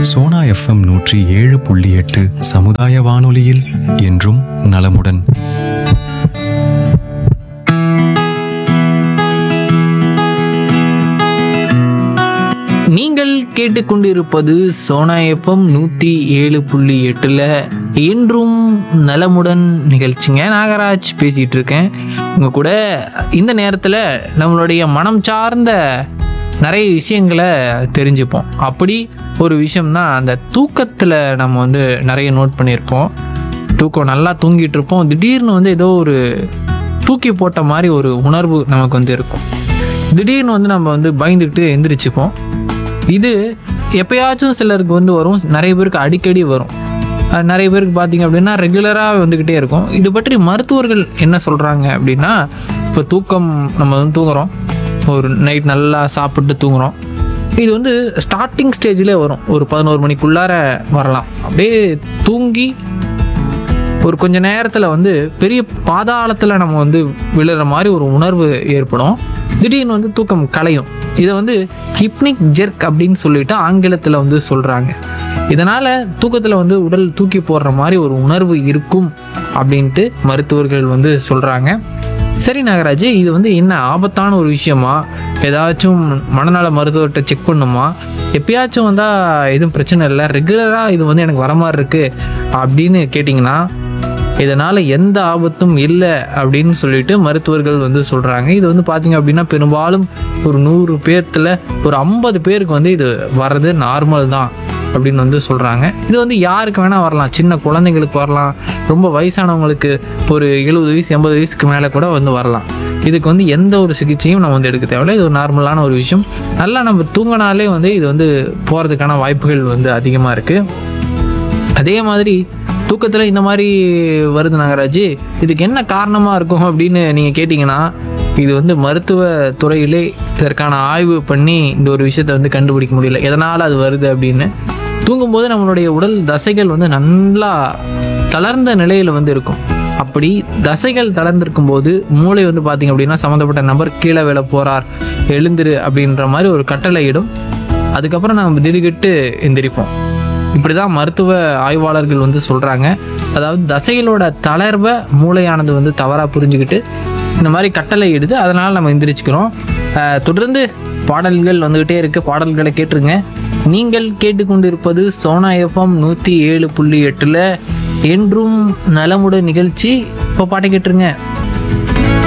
Sona FM நூற்றி ஏழு புள்ளி எட்டு சமுதாய வானொலியில் என்றும் நலமுடன் நீங்கள் கேட்டுக்கொண்டிருப்பது சோனா எஃப்எம் நூற்றி ஏழு புள்ளி எட்டில் இன்றும் நலமுடன் நிகழ்ச்சிங்க நாகராஜ் பேசிகிட்டு இருக்கேன் உங்கள் கூட இந்த நேரத்தில் நம்மளுடைய மனம் சார்ந்த நிறைய விஷயங்களை தெரிஞ்சுப்போம் அப்படி ஒரு விஷயம்னா அந்த தூக்கத்தில் நம்ம வந்து நிறைய நோட் பண்ணியிருப்போம் தூக்கம் நல்லா தூங்கிட்டு இருப்போம் திடீர்னு வந்து ஏதோ ஒரு தூக்கி போட்ட மாதிரி ஒரு உணர்வு நமக்கு வந்து இருக்கும் திடீர்னு வந்து நம்ம வந்து பயந்துக்கிட்டு எந்திரிச்சுப்போம் இது எப்பயாச்சும் சிலருக்கு வந்து வரும் நிறைய பேருக்கு அடிக்கடி வரும் அஹ் நிறைய பேருக்கு பார்த்தீங்க அப்படின்னா ரெகுலராக வந்துக்கிட்டே இருக்கும் இது பற்றி மருத்துவர்கள் என்ன சொல்கிறாங்க அப்படின்னா இப்போ தூக்கம் நம்ம வந்து தூங்குறோம் ஒரு நைட் நல்லா சாப்பிட்டு தூங்குறோம் இது வந்து ஸ்டார்டிங் ஸ்டேஜ்லேயே வரும் ஒரு பதினோரு மணிக்குள்ளார வரலாம் அப்படியே தூங்கி ஒரு கொஞ்ச நேரத்தில் வந்து பெரிய பாதாளத்தில் நம்ம வந்து விழுற மாதிரி ஒரு உணர்வு ஏற்படும் திடீர்னு வந்து தூக்கம் கலையும் இதை வந்து ஹிப்னிக் ஜெர்க் அப்படின்னு சொல்லிட்டு ஆங்கிலத்தில் வந்து சொல்கிறாங்க இதனால் தூக்கத்தில் வந்து உடல் தூக்கி போடுற மாதிரி ஒரு உணர்வு இருக்கும் அப்படின்ட்டு மருத்துவர்கள் வந்து சொல்கிறாங்க சரி நாகராஜ் இது வந்து என்ன ஆபத்தான ஒரு விஷயமா ஏதாச்சும் மனநல மருத்துவர்கிட்ட செக் பண்ணுமா எப்பயாச்சும் வந்தால் எதுவும் பிரச்சனை இல்லை ரெகுலராக இது வந்து எனக்கு வர மாதிரி இருக்குது அப்படின்னு கேட்டிங்கன்னா இதனால் எந்த ஆபத்தும் இல்லை அப்படின்னு சொல்லிட்டு மருத்துவர்கள் வந்து சொல்கிறாங்க இது வந்து பார்த்திங்க அப்படின்னா பெரும்பாலும் ஒரு நூறு பேர்த்தில் ஒரு ஐம்பது பேருக்கு வந்து இது வர்றது நார்மல் தான் அப்படின்னு வந்து சொல்கிறாங்க இது வந்து யாருக்கு வேணால் வரலாம் சின்ன குழந்தைங்களுக்கு வரலாம் ரொம்ப வயசானவங்களுக்கு ஒரு எழுபது வயசு எண்பது வயசுக்கு மேலே கூட வந்து வரலாம் இதுக்கு வந்து எந்த ஒரு சிகிச்சையும் நம்ம வந்து எடுக்க தேவையில்ல இது ஒரு நார்மலான ஒரு விஷயம் நல்லா நம்ம தூங்கினாலே வந்து இது வந்து போகிறதுக்கான வாய்ப்புகள் வந்து அதிகமாக இருக்குது அதே மாதிரி தூக்கத்தில் இந்த மாதிரி வருது நாகராஜ் இதுக்கு என்ன காரணமாக இருக்கும் அப்படின்னு நீங்கள் கேட்டிங்கன்னா இது வந்து மருத்துவ துறையிலே இதற்கான ஆய்வு பண்ணி இந்த ஒரு விஷயத்தை வந்து கண்டுபிடிக்க முடியல எதனால் அது வருது அப்படின்னு தூங்கும்போது நம்மளுடைய உடல் தசைகள் வந்து நல்லா தளர்ந்த நிலையில் வந்து இருக்கும் அப்படி தசைகள் தளர்ந்திருக்கும் போது மூளை வந்து பார்த்திங்க அப்படின்னா சம்மந்தப்பட்ட நபர் கீழே விழ போகிறார் எழுந்திரு அப்படின்ற மாதிரி ஒரு கட்டளையிடும் அதுக்கப்புறம் நம்ம திடுக்கிட்டு எந்திரிப்போம் இப்படி தான் மருத்துவ ஆய்வாளர்கள் வந்து சொல்கிறாங்க அதாவது தசைகளோட தளர்வை மூளையானது வந்து தவறாக புரிஞ்சுக்கிட்டு இந்த மாதிரி கட்டளை இடுது அதனால் நம்ம எந்திரிச்சுக்கிறோம் அஹ், தொடர்ந்து பாடல்கள் வந்துக்கிட்டே இருக்குது பாடல்களை கேட்டுருங்க நீங்கள் கேட்டுக்கொண்டிருப்பது சோனா எஃப்எம் நூற்றி ஏழு புள்ளி எட்டில் என்றும் நலமுடன் நிகழ்ச்சி இப்போ பாட்டை கேட்டுருங்க